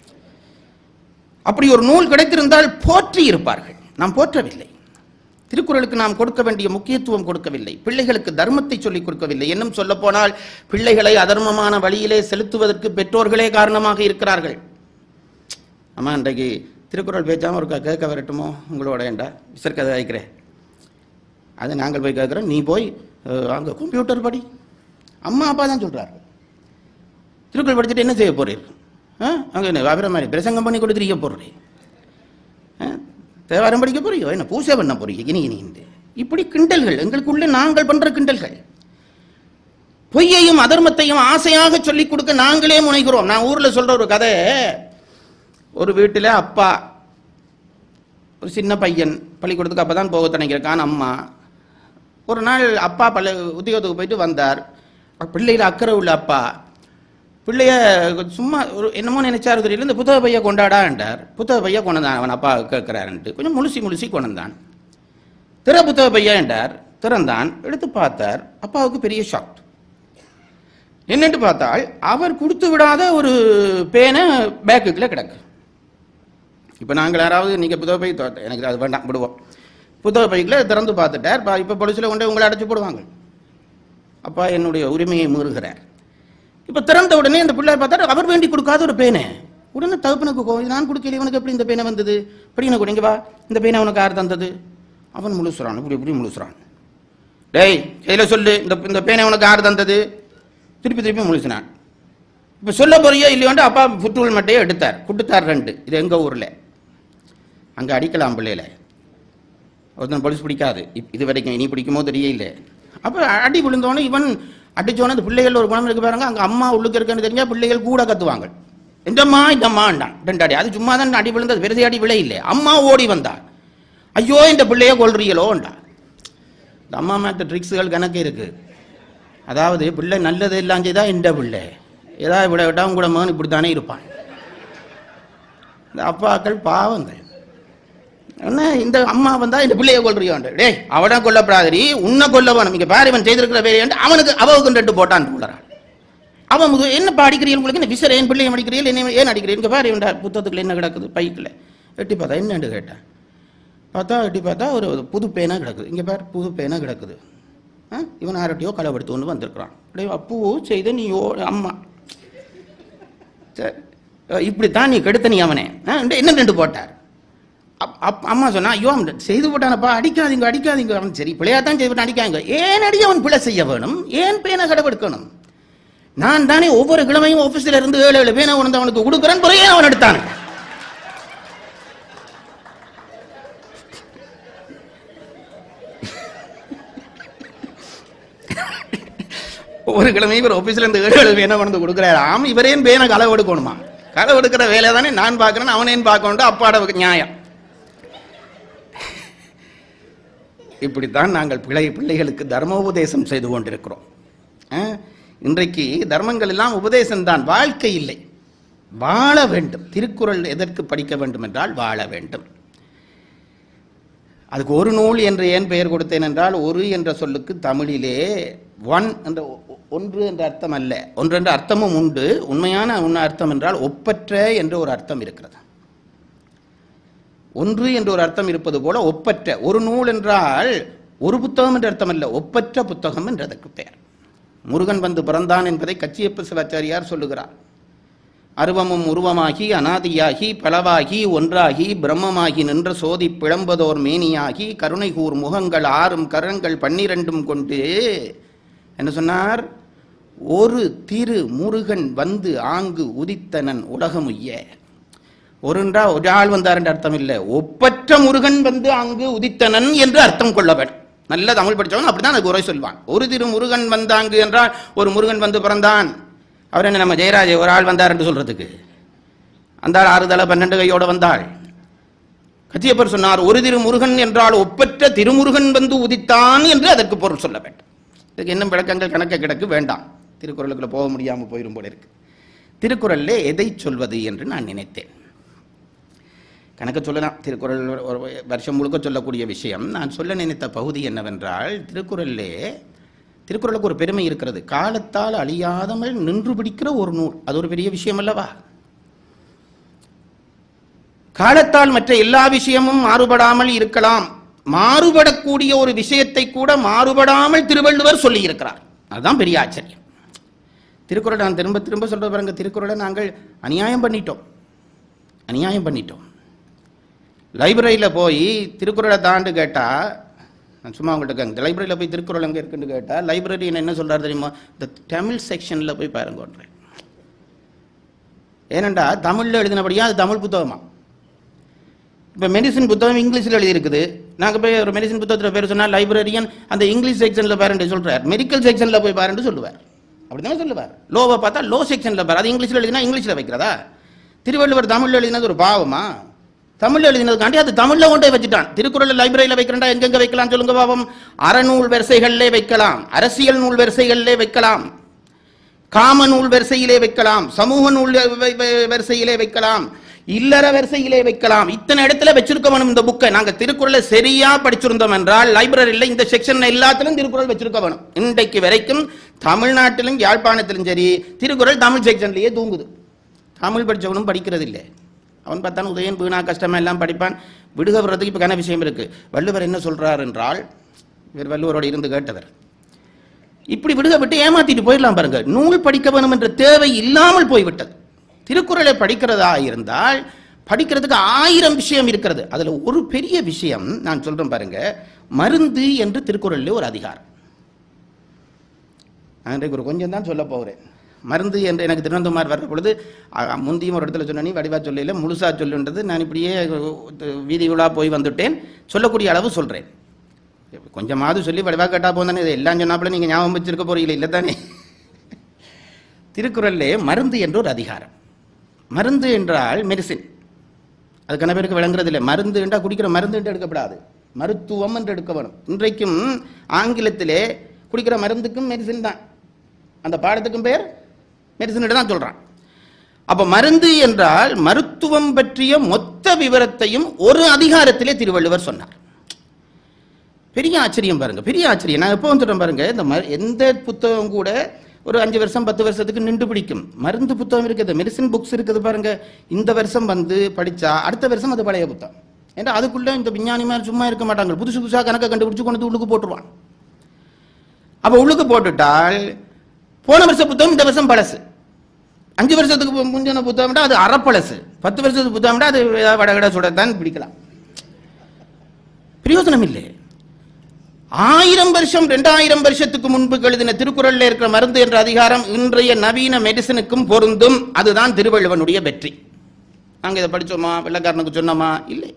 அப்படி ஒரு நூல் கிடைத்திருந்தால் போற்றி இருப்பார்கள் நாம் போற்றவில்லை திருக்குறளுக்கு நாம் கொடுக்க வேண்டிய முக்கியத்துவம் கொடுக்கவில்லை பிள்ளைகளுக்கு தர்மத்தை சொல்லிக் கொடுக்கவில்லை இன்னும் சொல்ல போனால் பிள்ளைகளை அதர்மமான வழியிலே செலுத்துவதற்கு பெற்றோர்களே காரணமாக இருக்கிறார்கள் அம்மா இன்றைக்கு திருக்குறள் பேச்சாம ஒரு க- கேட்க வரட்டுமோ உங்களோட ஏண்டா விசர்க்கதை வைக்கிறேன் அது நாங்கள் போய் கேட்குறோம் நீ போய் அஹ், அங்க கம்ப்யூட்டர் படி அம்மா அப்பா தான் சொல்றாரு திருக்குறள் படிச்சுட்டு என்ன செய்ய போறீர் ஆ? அங்க என்ன அவரை மாதிரி பிரசங்கம் பண்ணி கொடுத்துருக்க போடுறேன் தேவாரம் படிக்க போறியோ என்ன பூஜை பண்ண போறீங்க இனி இனி இந்த. இப்படி கிண்டல்கள் எங்களுக்குள்ளே நாங்கள் பண்ற கிண்டல்கள் பொய்யையும் அதர்மத்தையும் ஆசையாக சொல்லிக் கொடுக்க நாங்களே முனைகிறோம் நான் ஊர்ல சொல்ற ஒரு கதை ஒரு வீட்டில் அப்பா ஒரு சின்ன பையன் பள்ளிக்கூடத்துக்கு அப்போ தான் போக நினைக்கிறக்கான் அம்மா ஒரு நாள் அப்பா பள்ளி உத்தியோகத்துக்கு போயிட்டு வந்தார் பிள்ளையில் அக்கறை உள்ள அப்பா பிள்ளைய சும்மா ஒரு என்னமோ நினைச்சாரு தெரியல இந்த புத்தக பைய கொண்டாடான்ட்டார் புத்தக பைய கொண்டான் அவன் அப்பா கேட்கிறாருன்ட்டு கொஞ்சம் முழுசி முழுசி கொண்டான் திற புத்தக பையா என்றார் திறந்தான் எடுத்து பார்த்தார் அப்பாவுக்கு பெரிய ஷாக் என்னட்டு பார்த்தால் அவர் கொடுத்து விடாத ஒரு பேனை பேக்குக்குள்ள கிடக்கு இப்போ நாங்கள் யாராவது நீங்கள் புத்தக பை தோ- எனக்கு அது வேண்டாம் விடுவோம் புத்தக பைக்குள்ள திறந்து பார்த்துட்டார் பா இப்போ பொலிசில் கொண்டு உங்களை அடைச்சு போடுவாங்க அப்பா என்னுடைய உரிமையை மீறுகிறார் இப்போ திறந்த உடனே அந்த பிள்ளை பார்த்தா அவர் வேண்டி கொடுக்காத ஒரு பேனை உடனே தகப்பனுக்கு கோவம் இது நான் கொடுக்கல இவனுக்கு எப்படி இந்த பேனை வந்தது படிங்க கொடுங்க வா இந்த பேனை அவனுக்கு யார் தந்தது அவன் முழுசுறான் இப்படி இப்படி முழுசுறான் டேய் கையில சொல்லு இந்த இந்த பேனை உனக்கு யார் தந்தது திருப்பி திருப்பி முழுசினான் இப்போ சொல்ல போறியோ இல்லையோண்டு அப்பா புத்தூள் மட்டையை எடுத்தார் கொடுத்தார் ரெண்டு இது எங்க ஊர்ல அங்க அடிக்கலாம் பிள்ளையில ஒருத்தன் போலீஸ் பிடிக்காது இப்- இது வரைக்கும் இனி பிடிக்குமோ தெரியல அப்ப அடி விழுந்தோன்னே இவன் அடிச்சோன்னே அந்த பிள்ளைகள் ஒரு குணம் இருக்கு பாருங்க அங்க அம்மா உள்ளுக்கு இருக்குன்னு தெரிஞ்சா பிள்ளைகள் கூட கத்துவாங்க இந்தம்மா இந்தம்மாண்டான் ரெண்டு அடி அது சும்மா தான் அடி விழுந்தது பெருசை அடி விழ இல்லை அம்மா ஓடி வந்தாள் ஐயோ இந்த பிள்ளைய கொள்றீங்களோண்டா இந்த அம்மா மேத்த ட்ரிக்ஸுகள் கணக்கு இருக்கு அதாவது பிள்ளை நல்லது எல்லாம் செய்தா இந்த பிள்ளை ஏதாவது விட விட்டா கூட மகன் இப்படித்தானே இருப்பான் இந்த அப்பாக்கள் பாவங்கள் என்ன இந்த அம்மா வந்தா இந்த பிள்ளைய கொல்றியோண்டு டேய் அவனை கொல்லப்படாதடி உன்னை கொல்ல வேணும் இங்க பாரு இவன் செய்திருக்கிற வேலையாண்டு அவனுக்கு அவவுக்கு ரெண்டு போட்டான் போலறான் அவன் முது- என்னப்பா அடிக்கிறீர்கள் உங்களுக்கு என்ன விசர என் பிள்ளையை அடிக்கிறீர்கள் என்ன ஏன் அடிக்கிறீர்கள் இங்க பாரு இவன் புத்தகத்துக்குள்ள என்ன கிடக்குது பைக்குல எட்டி பார்த்தா என்னன்னு கேட்டேன் பார்த்தா எட்டி பார்த்தா ஒரு ஒரு புது பேனா கிடக்குது இங்க பாரு புது பேனா கிடக்குது ஆ? இவன் யார்கிட்டயோ களவெடுத்து கொண்டு வந்திருக்கிறான் டேய் அப்பூ செய்த நீ ஓ அம்மா சரி இப்படித்தான் நீ கெடுத்த நீ அவனே ஆ, என்ன ரெண்டு போட்டார் அப்- அப்- அம்மா சொன்னா ஐயோ அவன் செய்து போட்டானப்பா அடிக்காதீங்க அடிக்காதீங்க அவன் சரி பிள்ளையா தான் செய்து போட்டான் அடிக்காதீங்க ஏன் அடி அவன் பிழை செய்ய வேணும் ஏன் பேனை கடவெடுக்கணும் நான் தானே ஒவ்வொரு கிழமையும் ஆபீஸ்ல இருந்து ஏழு ஏழு பேனை உணர்ந்து அவனுக்கு கொடுக்குறேன் பிறகு ஏன் அவன் எடுத்தான் ஒவ்வொரு கிழமையும் இவர் ஆபீஸ்ல இருந்து ஏழு ஏழு பேனை கொண்டு கொடுக்குறாராம் இவரேன் பேனை களவு எடுக்கணுமா களவு எடுக்கிற வேலை தானே நான் பார்க்கறேன் அவனேன் பார்க்கணும் அப்பாட நியாயம் இப்படித்தான் நாங்கள் பிள்ளை பிள்ளைகளுக்கு தர்மோபதேசம் செய்து கொண்டிருக்கிறோம் ஆ? இன்றைக்கு தர்மங்கள் எல்லாம் உபதேசம்தான் வாழ்க்கை இல்லை வாழ வேண்டும் திருக்குறள் எதற்கு படிக்க வேண்டும் என்றால் வாழ வேண்டும் அதுக்கு ஒரு நூல் என்று ஏன் பெயர் கொடுத்தேன் என்றால் ஒரு என்ற சொல்லுக்கு தமிழிலே ஒன் என்ற ஒ- ஒன்று என்ற அர்த்தம் அல்ல ஒன்று என்ற அர்த்தமும் உண்டு உண்மையான உண்மை அர்த்தம் என்றால் ஒப்பற்ற என்ற ஒரு அர்த்தம் இருக்கிறது ஒன்று என்ற ஒரு அர்த்தம் இருப்பது போல ஒப்பற்ற ஒரு நூல் என்றால் ஒரு புத்தகம் என்ற அர்த்தம் அல்ல ஒப்பற்ற புத்தகம் என்று அதற்கு பெயர் முருகன் வந்து பிறந்தான் என்பதை கச்சியப்ப சிவாச்சாரியார் சொல்லுகிறார் அருவமும் உருவமாகி அனாதியாகி பலவாகி ஒன்றாகி பிரம்மமாகி நின்ற சோதி பிளம்பதோர் மேனியாகி கருணை கூர் முகங்கள் ஆறும் கரங்கள் பன்னிரண்டும் கொண்டு என்ன சொன்னார் ஒரு திரு முருகன் வந்து ஆங்கு உதித்தனன் உலகமுய்ய ஒருன்றா ஒரு ஆள் வந்தார் என்ற அர்த்தம் இல்லை ஒப்பற்ற முருகன் வந்து அங்கு உதித்தனன் என்று அர்த்தம் கொள்ள வேண்டும் நல்ல தமிழ் படித்தவன் அப்படிதான் அதுக்கு உரை சொல்வான் ஒரு திரு முருகன் வந்தாங்கு என்றால் ஒரு முருகன் வந்து பிறந்தான் அவர் என்ன நம்ம ஜெயராஜ் ஒரு ஆள் வந்தார் என்று சொல்றதுக்கு அந்த ஆள் ஆறு தலை பன்னெண்டு கையோட வந்தாள் கச்சியப்பர் சொன்னார் ஒரு திரு முருகன் என்றால் ஒப்பற்ற திருமுருகன் வந்து உதித்தான் என்று அதற்கு பொருள் சொல்ல வேண்டும் இதுக்கு இன்னும் விளக்கங்கள் கணக்க கிடக்கு வேண்டாம் திருக்குறளுக்குள்ள போக முடியாமல் போயிரும் போல இருக்கு திருக்குறளிலே எதை சொல்வது என்று நான் நினைத்தேன் கணக்கு சொல்லலாம் திருக்குறள் ஒரு- ஒரு வருஷம் முழுக்க சொல்லக்கூடிய விஷயம் நான் சொல்ல நினைத்த பகுதி என்னவென்றால் திருக்குறளிலே திருக்குறளுக்கு ஒரு பெருமை இருக்கிறது காலத்தால் அழியாதமல் நின்று பிடிக்கிற ஒரு நூல் அது ஒரு பெரிய விஷயம் அல்லவா காலத்தால் மற்ற எல்லா விஷயமும் மாறுபடாமல் இருக்கலாம் மாறுபடக்கூடிய ஒரு விஷயத்தை கூட மாறுபடாமல் திருவள்ளுவர் சொல்லி இருக்கிறார் அதுதான் பெரிய ஆச்சரியம் திருக்குறளை நான் திரும்ப திரும்ப சொல்றது பாருங்க திருக்குறளை நாங்கள் அநியாயம் பண்ணிட்டோம் அநியாயம் பண்ணிட்டோம் லைப்ரரியில் போய் திருக்குறளை தாண்டு கேட்டால் நான் சும்மா உங்கள்கிட்ட கேங்க லைப்ரரியில் போய் திருக்குறள் எங்கே இருக்குன்னு கேட்டால் லைப்ரரியன் என்ன சொல்றாரு தெரியுமா இந்த தமிழ் செக்ஷனில் போய் பாருங்கன்றேன் ஏனண்டா தமிழில் எழுதினபடியா அது தமிழ் புத்தகமா இப்போ மெடிசின் புத்தகம் இங்கிலீஷில் எழுதியிருக்குது நாங்கள் போய் ஒரு மெடிசின் புத்தகத்தில் பேர் சொன்னால் லைப்ரரியன் அந்த இங்கிலீஷ் செக்ஷனில் பாருன்னு சொல்கிறார் மெடிக்கல் செக்ஷனில் போய் பாருன்னு சொல்லுவார் அப்படி தானே சொல்லுவார் லோவை பார்த்தா லோ செக்ஷனில் பாரு அது இங்கிலீஷில் எழுதினா இங்கிலீஷில் வைக்கிறதா திருவள்ளுவர் தமிழில் எழுதினது ஒரு பாவமா தமிழ்ல எழுதினதுக்காண்டி அது தமிழ்ல கொண்டே வச்சுட்டான் திருக்குறள் லைப்ரரியில வைக்கிறேன்டா எங்கெங்க வைக்கலாம் சொல்லுங்க பாவம் அறநூல் வரிசைகளிலே வைக்கலாம் அரசியல் நூல் வரிசைகளிலே வைக்கலாம் காம நூல் வரிசையிலே வைக்கலாம் சமூக நூல் வ- வ- வரிசையிலே வைக்கலாம் இல்லற வரிசையிலே வைக்கலாம் இத்தனை இடத்துல வச்சிருக்க வேணும் இந்த புக்கை நாங்க திருக்குறளை சரியா படிச்சிருந்தோம் என்றால் லைப்ரரியில இந்த செக்ஷன் எல்லாத்திலும் திருக்குறள் வச்சிருக்க வேணும் இன்றைக்கு வரைக்கும் தமிழ்நாட்டிலும் யாழ்ப்பாணத்திலும் சரி திருக்குறள் தமிழ் செக்ஷன்லயே தூங்குது தமிழ் படிச்சவனும் படிக்கிறது இல்லை அவன் பார்த்தான் உதயன் வீணா கஷ்டமா எல்லாம் படிப்பான் விடுக வர்றதுக்கு இப்போ கன விஷயம் இருக்கு வள்ளுவர் என்ன சொல்றார் என்றால் இவர் வள்ளுவரோட இருந்து கேட்டவர் இப்படி விடுக விட்டு ஏமாத்திட்டு போயிடலாம் பாருங்க நூல் படிக்க வேணும் என்ற தேவை இல்லாமல் போய்விட்டது திருக்குறளை படிக்கிறதா இருந்தால் படிக்கிறதுக்கு ஆயிரம் விஷயம் இருக்கிறது அதுல ஒரு பெரிய விஷயம் நான் சொல்றேன் பாருங்க மருந்து என்று திருக்குறளில் ஒரு அதிகாரம் நான் இன்றைக்கு ஒரு கொஞ்சம் தான் சொல்ல போகிறேன் மருந்து என்று எனக்கு திருவனந்தகுமார் வர்ற பொழுது அ, முந்தியும் ஒரு இடத்துல சொன்ன நீ வடிவா சொல்லல முழுசா சொல்லுன்றது நான் இப்படியே அ, வீதி உலா போய் வந்துட்டேன் சொல்லக்கூடிய அளவு சொல்றேன் கொஞ்சமாவது சொல்லி வடிவா கேட்டா போந்தானே இதை எல்லாம் சொன்னாப்புல நீங்க ஞாபகம் வச்சிருக்க போறீங்களே இல்லை தானே திருக்குறளிலே மருந்து என்ற ஒரு அதிகாரம் மருந்து என்றால் மெடிசின் அது கன பேருக்கு விளங்குறது இல்லை மருந்து என்றால் குடிக்கிற மருந்து என்று எடுக்கப்படாது மருத்துவம் என்று எடுக்க வேணும் இன்றைக்கும் ஆங்கிலத்திலே குடிக்கிற மருந்துக்கும் மெடிசின் தான் அந்த பாடத்துக்கும் பேர் மெடிசின் தான் சொல்றான் அப்ப மருந்து என்றால் மருத்துவம் பற்றிய மொத்த விவரத்தையும் ஒரு அதிகாரத்திலே திருவள்ளுவர் சொன்னார் பெரிய ஆச்சரியம் பாருங்க பெரிய ஆச்சரியம் நான் எப்போ சொல்றேன் பாருங்க இந்த ம- எந்த புத்தகம் கூட ஒரு அஞ்சு வருஷம் பத்து வருஷத்துக்கு நின்று பிடிக்கும் மருந்து புத்தகம் இருக்குது மெடிசின் புக்ஸ் இருக்குது பாருங்க இந்த வருஷம் வந்து படிச்சா அடுத்த வருஷம் அது பழைய புத்தகம் ஏன்னா அதுக்குள்ள இந்த விஞ்ஞானி மாதிரி சும்மா இருக்க மாட்டாங்க புதுசு புதுசா கணக்கை கண்டுபிடிச்சு கொண்டு வந்து உள்ளுக்கு போட்டுருவான் அப்ப உள்ளுக்கு போட்டுட்டால் போன வருஷ புத்தகம் இந்த வருஷம் பழசு அஞ்சு வருஷத்துக்கு மு- முந்தின புத்தகம்டா அது அறப்பழசு பத்து வருஷத்துக்கு புத்தகம்டா அது வடகட சுடத்தான் பிடிக்கலாம் பிரயோஜனம் இல்லை ஆயிரம் வருஷம் ரெண்டாயிரம் வருஷத்துக்கு முன்பு எழுதின திருக்குறள்ல இருக்கிற மருந்து என்ற அதிகாரம் இன்றைய நவீன மெடிசனுக்கும் பொருந்தும் அதுதான் திருவள்ளுவனுடைய வெற்றி நாங்க இதை படிச்சோமா வெள்ளக்காரனுக்கு சொன்னோமா இல்லை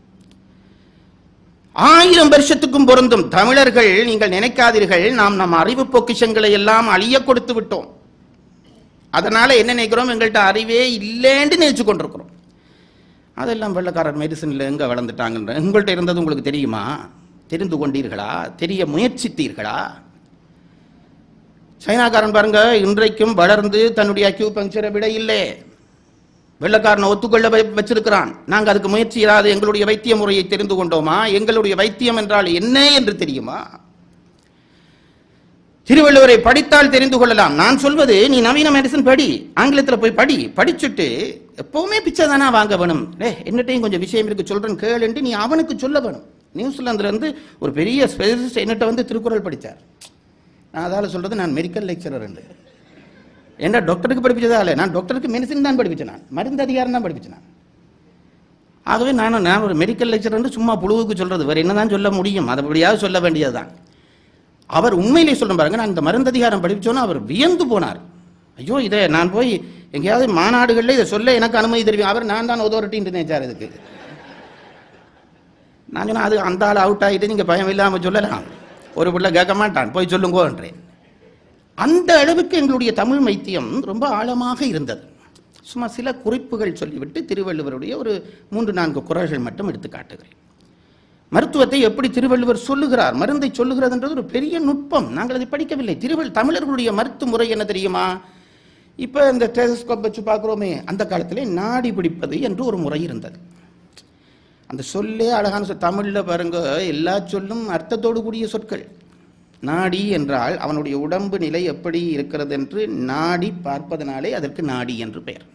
ஆயிரம் வருஷத்துக்கும் பொருந்தும் தமிழர்கள் நீங்கள் நினைக்காதீர்கள் நாம் நம் அறிவு பொக்கிஷங்களை எல்லாம் அழிய கொடுத்து விட்டோம் அதனால என்ன நினைக்கிறோம் எங்கள்கிட்ட அறிவே இல்லைன்னு நினைச்சு கொண்டிருக்கிறோம் அதெல்லாம் வெள்ளக்காரர் மெடிசன்ல எங்க வளர்ந்துட்டாங்கன்ற உங்கள்கிட்ட இருந்தது உங்களுக்கு தெரியுமா தெரிந்து கொண்டீர்களா தெரிய முயற்சித்தீர்களா சைனாக்காரன் பாருங்க இன்றைக்கும் வளர்ந்து தன்னுடைய அக்யூ பங்க்சரை விட இல்லை வெள்ளக்காரனை ஒத்துக்கொள்ள வை- வச்சிருக்கிறான் நாங்க அதுக்கு முயற்சி இல்லாத எங்களுடைய வைத்திய முறையை தெரிந்து கொண்டோமா எங்களுடைய வைத்தியம் என்றால் என்ன என்று தெரியுமா திருவள்ளுவரை படித்தால் தெரிந்து கொள்ளலாம் நான் சொல்வது நீ நவீன மெடிசன் படி ஆங்கிலத்தில் போய் படி படிச்சுட்டு எப்பவுமே பிச்சை தானா வாங்க வேணும் டே என்னட்டையும் கொஞ்சம் விஷயம் இருக்கு சொல்றேன் கேளுன்ட்டு நீ அவனுக்கு சொல்ல வேணும் நியூசிலாந்துல இருந்து ஒரு பெரிய ஸ்பெஷலிஸ்ட் என்னட்ட வந்து திருக்குறள் படித்தார் நான் அதால சொல்றது நான் மெடிக்கல் லெக்சரர் என்ன டாக்டருக்கு படிப்பிச்சதா இல்லை நான் டாக்டருக்கு மெடிசின் தான் படிப்பிச்சேன் நான் மருந்து அதிகாரம் தான் படிப்பிச்சேன் நான் ஆகவே நான் நான் ஒரு மெடிக்கல் லெக்சரர் சும்மா புழுவுக்கு சொல்றது வேற என்னதான் சொல்ல முடியும் அது அப்படியாவது சொல்ல வேண்டியதுதான் அவர் உண்மையிலே சொல்ல பாருங்க நான் இந்த மருந்ததிகாரம் படிச்சோன்னா அவர் வியந்து போனார் ஐயோ இதை நான் போய் எங்கேயாவது மாநாடுகளில் இதை சொல்ல எனக்கு அனுமதி தெரியும் அவர் நான் தான் ஒதோரிட்டின்னு நினைச்சார் இதுக்கு நான் சொன்னேன் அது அந்த ஆள் அவுட் ஆகிட்டு நீங்கள் பயம் இல்லாமல் சொல்லலாம் ஒரு பிள்ளை கேட்க மாட்டான் போய் சொல்லுங்கோன்றேன் அந்த அளவுக்கு எங்களுடைய தமிழ் வைத்தியம் ரொம்ப ஆழமாக இருந்தது சும்மா சில குறிப்புகள் சொல்லிவிட்டு திருவள்ளுவருடைய ஒரு மூன்று நான்கு குறள்கள் மட்டும் எடுத்து காட்டுகிறேன் மருத்துவத்தை எப்படி திருவள்ளுவர் சொல்லுகிறார் மருந்தை சொல்லுகிறதுன்றது ஒரு பெரிய நுட்பம் நாங்கள் அதை படிக்கவில்லை திருவள் தமிழர்களுடைய மருத்துவ முறை என்ன தெரியுமா இப்போ இந்த டெலஸ்கோப் வச்சு பார்க்குறோமே அந்த காலத்திலே நாடி பிடிப்பது என்று ஒரு முறை இருந்தது அந்த சொல்லே அழகான சொல் தமிழில் பாருங்க எல்லா சொல்லும் அர்த்தத்தோடு கூடிய சொற்கள் நாடி என்றால் அவனுடைய உடம்பு நிலை எப்படி இருக்கிறது என்று நாடி பார்ப்பதனாலே அதற்கு நாடி என்று பெயர்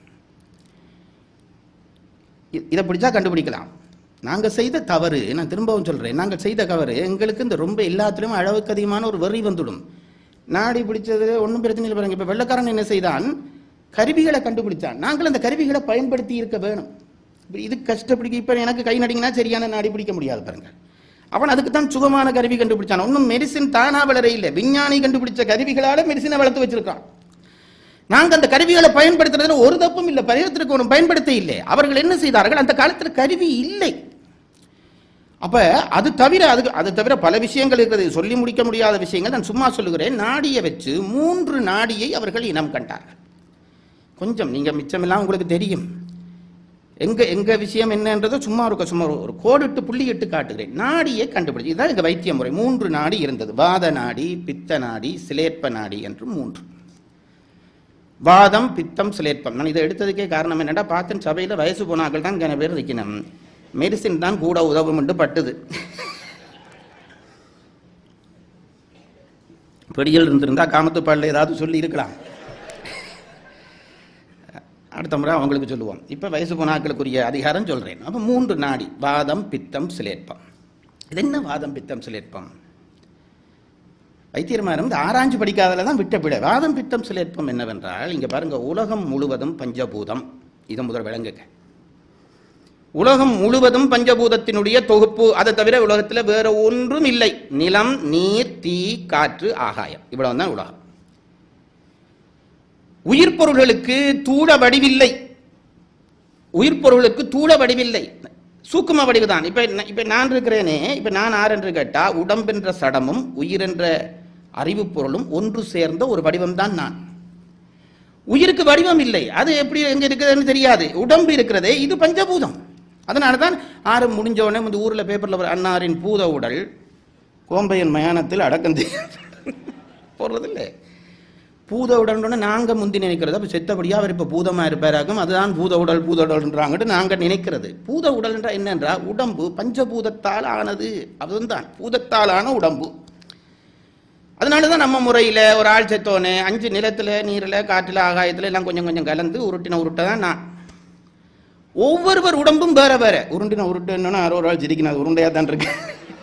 இ- இதை பிடிச்சா கண்டுபிடிக்கலாம் நாங்கள் செய்த தவறு நான் திரும்பவும் சொல்கிறேன் நாங்கள் செய்த தவறு எங்களுக்கு இந்த ரொம்ப எல்லாத்துலேயும் அளவுக்கு அதிகமான ஒரு வெறி வந்துடும் நாடி பிடிச்சது ஒன்றும் பிரச்சனை இல்லை பாருங்க இப்போ வெள்ளக்காரன் என்ன செய்தான் கருவிகளை கண்டுபிடிச்சான் நாங்கள் அந்த கருவிகளை பயன்படுத்தி இருக்க வேணும் இப்ப இது கஷ்டப்பிடிக்க இப்போ எனக்கு கை நடிங்கன்னா சரியான நாடி பிடிக்க முடியாது பாருங்க அவன் அதுக்கு தான் சுகமான கருவி கண்டுபிடிச்சான் ஒன்றும் மெடிசின் தானா வளர இல்லை விஞ்ஞானி கண்டுபிடிச்ச கருவிகளால மெடிசினை வளர்த்து வச்சிருக்கான் நாங்க அந்த கருவிகளை பயன்படுத்துறதுல ஒரு தப்பும் இல்லை பரிவர்த்தனைக்கு ஒன்றும் பயன்படுத்த இல்லை அவர்கள் என்ன செய்தார்கள் அந்த காலத்தில் கருவி இல்லை அப்ப அது தவிர அது அது தவிர பல விஷயங்கள் இருக்கிறது சொல்லி முடிக்க முடியாத விஷயங்கள் நான் சும்மா சொல்லுகிறேன் நாடியை வச்சு மூன்று நாடியை அவர்கள் இனம் கண்டார்கள் கொஞ்சம் நீங்க மிச்சமெல்லாம் உங்களுக்கு தெரியும் எங்க எங்க விஷயம் என்னன்றதை சும்மா இருக்க சும்மா ஒரு- ஒரு கோடிட்டு புள்ளியிட்டு காட்டுகிறேன் நாடியை கண்டுபிடிச்சு இதுதான் எங்க வைத்திய முறை மூன்று நாடி இருந்தது வாத நாடி பித்த நாடி சிலேற்ப நாடி என்று மூன்று வாதம் பித்தம் சிலேற்பம் நான் இதை எடுத்ததுக்கே காரணம் என்னடா பார்த்தேன் சபையில வயசு போனாக்கள் தான் கன பேர் இருக்கணும் மெடிசின் தான் கூட உதவும் என்று பட்டுது பெடியில் இருந்திருந்தா காமத்துப்பாடில் ஏதாவது சொல்லி இருக்கலாம் அடுத்த முறை அவங்களுக்கு சொல்லுவோம் இப்போ வயசு போனாக்களுக்குரிய அதிகாரம் சொல்றேன் அப்போ மூன்று நாடி வாதம் பித்தம் சிலேற்பம் இது என்ன வாதம் பித்தம் சிலேற்பம் வைத்தியர்மாரும் இந்த ஆராய்ச்சி படிக்காதல தான் விட்ட பிழை வாதம் பித்தம் சிலேற்பம் என்னவென்றால் இங்க பாருங்க உலகம் முழுவதும் பஞ்சபூதம் இதை முதல் விளங்குங்க உலகம் முழுவதும் பஞ்சபூதத்தினுடைய தொகுப்பு அதை தவிர உலகத்தில் வேற ஒன்றும் இல்லை நிலம் நீர் தீ காற்று ஆகாயம் இவ்வளவு தான் உலகம் உயிர் பொருள்களுக்கு தூள வடிவில்லை உயிர் பொருளுக்கு தூள வடிவில்லை சூக்கும வடிவுதான் இப்ப ந- இப்ப நான் இருக்கிறேனே இப்ப நான் ஆர் என்று கேட்டா உடம்பென்ற சடமும் உயிர் என்ற அறிவு பொருளும் ஒன்று சேர்ந்த ஒரு வடிவம் தான் நான் உயிருக்கு வடிவம் இல்லை அது எப்படி எங்க இருக்குதுன்னு தெரியாது உடம்பு இருக்கிறதே இது பஞ்சபூதம் அதனால தான் ஆறு முடிஞ்ச உடனே இந்த ஊர்ல பேப்பர்ல ஒரு அன்னாரின் பூத உடல் கோம்பையன் மயானத்தில் அடக்கம் போடுறதில்லை பூத உடல்னு நாங்க முந்தி நினைக்கிறது அப்ப செத்தபடியா அவர் இப்ப பூதமா இருப்பாராகும் அதுதான் பூத உடல் பூத உடல்ன்றாங்கட்டு நாங்க நினைக்கிறது பூத உடல் என்றா என்னன்றா உடம்பு பஞ்சபூதத்தால் ஆனது அதுதான் பூதத்தால் ஆன உடம்பு அதனால தான் நம்ம முறையில் ஒரு ஆள் செத்தோனே அஞ்சு நிலத்தில் நீரில் காற்றில் ஆகாயத்தில் எல்லாம் கொஞ்சம் கொஞ்சம் கலந்து உருட்டின உருட்டை தான் நான் ஒவ்வொருவர் உடம்பும் வேற வேற உருண்டின உருட்டுன்னா யாரோ ஒரு ஆள் சிரிக்கணும் அது உருண்டையாக தான் இருக்கு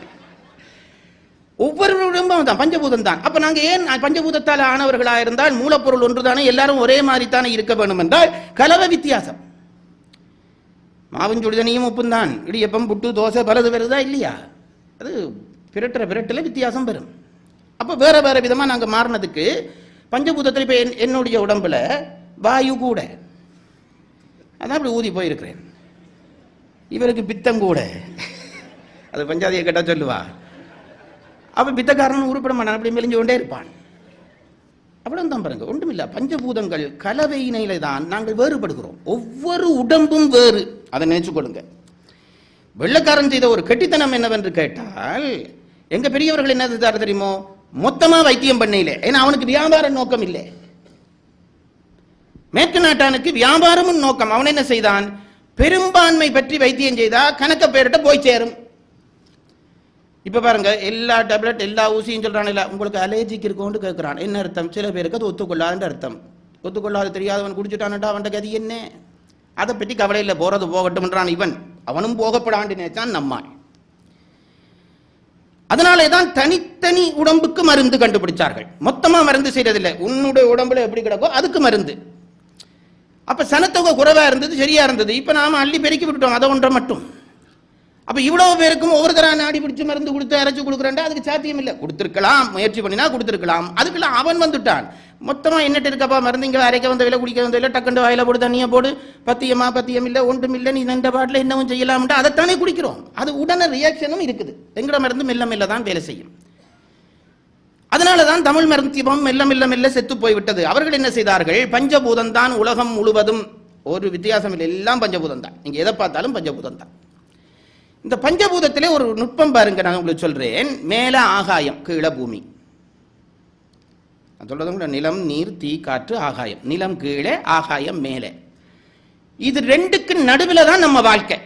ஒவ்வொரு உடம்பும் தான் பஞ்சபூதம் தான் அப்ப நாங்க ஏன் பஞ்சபூதத்தால் ஆனவர்களா இருந்தால் மூலப்பொருள் ஒன்றுதானே எல்லாரும் ஒரே மாதிரி தானே இருக்க வேண்டும் என்றால் கலவை வித்தியாசம் மாவும் சுடுதனியும் உப்பும் தான் இடியப்பம் புட்டு தோசை பலது வருதா இல்லையா அது பிரட்டுற பிரட்டுல வித்தியாசம் வரும் அப்ப வேற வேற விதமா நாங்க மாறினதுக்கு பஞ்சபூதத்தில் இப்ப என்- என்னுடைய உடம்புல வாயு கூட அதான் அப்படி ஊதி போயிருக்கிறேன் இவருக்கு பித்தம் கூட அது பஞ்சாதியை கேட்டா சொல்லுவா அவன் பித்தக்காரன் உருப்பட மாட்டான் அப்படி மெலிஞ்சு கொண்டே இருப்பான் அவ்வளவு தான் பாருங்க ஒன்றுமில்ல பஞ்சபூதங்கள் கலவையினையில தான் நாங்கள் வேறுபடுகிறோம் ஒவ்வொரு உடம்பும் வேறு அதை நினைச்சு கொள்ளுங்க வெள்ளக்காரன் செய்த ஒரு கெட்டித்தனம் என்னவென்று கேட்டால் எங்க பெரியவர்கள் என்ன செய்தார் தெரியுமோ மொத்தமா வைத்தியம் பண்ணையில ஏன்னா அவனுக்கு வியாபார நோக்கம் இல்லை மேற்கு நாட்டானுக்கு வியாபாரமும் நோக்கம் அவன் என்ன செய்தான் பெரும்பான்மை பற்றி வைத்தியம் செய்தா கணக்க பேர்கிட்ட போய் சேரும் இப்ப பாருங்க எல்லா டேப்லெட் எல்லா ஊசியும் சொல்றான் இல்ல உங்களுக்கு அலர்ஜிக்கு இருக்கோன்னு கேட்கிறான் என்ன அர்த்தம் சில பேருக்கு அது ஒத்துக்கொள்ளாதுன்ற அர்த்தம் ஒத்துக்கொள்ளாது தெரியாதவன் குடிச்சுட்டான்டா அவன்கிட்ட கதி என்ன அதை பற்றி கவலை இல்லை போறது போகட்டும்ன்றான் இவன் அவனும் போகப்படாண்டு நினைச்சான் நம்மாள் அதனாலே தான் தனித்தனி உடம்புக்கு மருந்து கண்டுபிடிச்சார்கள் மொத்தமா மருந்து செய்யறதில்லை உன்னுடைய உடம்புல எப்படி கிடக்கோ அதுக்கு மருந்து அப்ப சனத்தொகை குறைவா இருந்தது சரியா இருந்தது இப்ப நாம அள்ளி பெருக்கி விட்டுட்டோம் அதை ஒன்றை மட்டும் அப்ப இவ்வளவு பேருக்கும் ஒவ்வொரு தடவை நாடி பிடிச்சு மருந்து கொடுத்து அரைச்சு கொடுக்குறேன்டா அதுக்கு சாத்தியம் இல்லை கொடுத்திருக்கலாம் முயற்சி பண்ணினா கொடுத்திருக்கலாம் அதுக்குள்ள அவன் வந்துட்டான் மொத்தமா என்னட்டு இருக்கப்பா மருந்து இங்க அரைக்க வந்த விலை குடிக்க வந்த விலை டக்குண்டு வாயில போடு தண்ணியை போடு பத்தியமா பத்தியம் இல்ல ஒன்றும் இல்ல நீ நின்ற பாட்டில் என்னவும் செய்யலாம்டா அதைத்தானே குடிக்கிறோம் அது உடனே ரியாக்ஷனும் இருக்குது எங்கட மருந்து மெல்ல மெல்ல தான் வேலை செய்யும் அதனால தான் தமிழ் மருத்துவம் மெல்ல மெல்ல மெல்ல செத்து போய்விட்டது அவர்கள் என்ன செய்தார்கள் பஞ்சபூதம் தான் உலகம் முழுவதும் ஒரு வித்தியாசம் இல்லை எல்லாம் பஞ்சபூதம் தான் நீங்க எதை பார்த்தாலும் பஞ்சபூதம் தான் இந்த பஞ்சபூதத்திலே ஒரு நுட்பம் பாருங்க நான் உங்களுக்கு சொல்றேன் மேல ஆகாயம் கீழே பூமி நான் சொல்றது கூட நிலம் நீர் தீ காற்று ஆகாயம் நிலம் கீழே ஆகாயம் மேலே இது ரெண்டுக்கு நடுவில் தான் நம்ம வாழ்க்கை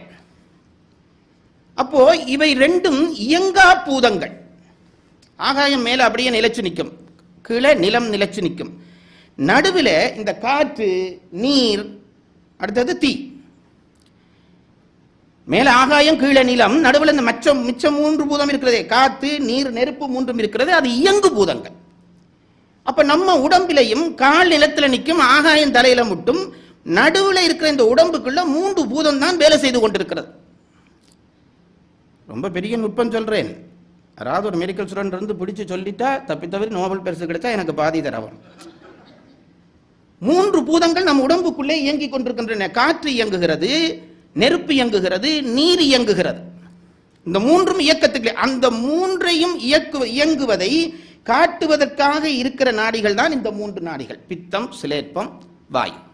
அப்போ இவை ரெண்டும் இயங்கா பூதங்கள் ஆகாயம் மேல அப்படியே நிலைச்சு நிற்கும் கீழே நிலம் நிலைச்சு நிற்கும் நடுவில் இந்த காற்று நீர் அடுத்தது தீ மேல ஆகாயம் கீழே நிலம் நடுவில் இந்த மச்சம் மிச்சம் மூன்று பூதம் இருக்கிறதே காத்து நீர் நெருப்பு மூன்றும் இருக்கிறது அது இயங்கு பூதங்கள் அப்ப நம்ம உடம்பிலையும் கால் நிலத்துல நிற்கும் ஆகாயம் தலையில முட்டும் நடுவுல இருக்கிற இந்த உடம்புக்குள்ள மூன்று பூதம் தான் வேலை செய்து கொண்டிருக்கிறது ரொம்ப பெரிய நுட்பம் சொல்றேன் யாராவது ஒரு மெடிக்கல் ஸ்டூடெண்ட் இருந்து பிடிச்சு சொல்லிட்டா தப்பி தவிர நோபல் பரிசு கிடைச்சா எனக்கு பாதி தரவன் மூன்று பூதங்கள் நம்ம உடம்புக்குள்ளே இயங்கிக் கொண்டிருக்கின்றன காற்று இயங்குகிறது நெருப்பு இயங்குகிறது நீர் இயங்குகிறது இந்த மூன்றும் இயக்கத்துக்கு அந்த மூன்றையும் இயக்கு இயங்குவதை காட்டுவதற்காக இருக்கிற நாடிகள் தான் இந்த மூன்று நாடிகள் பித்தம் சிலேற்பம் வாயு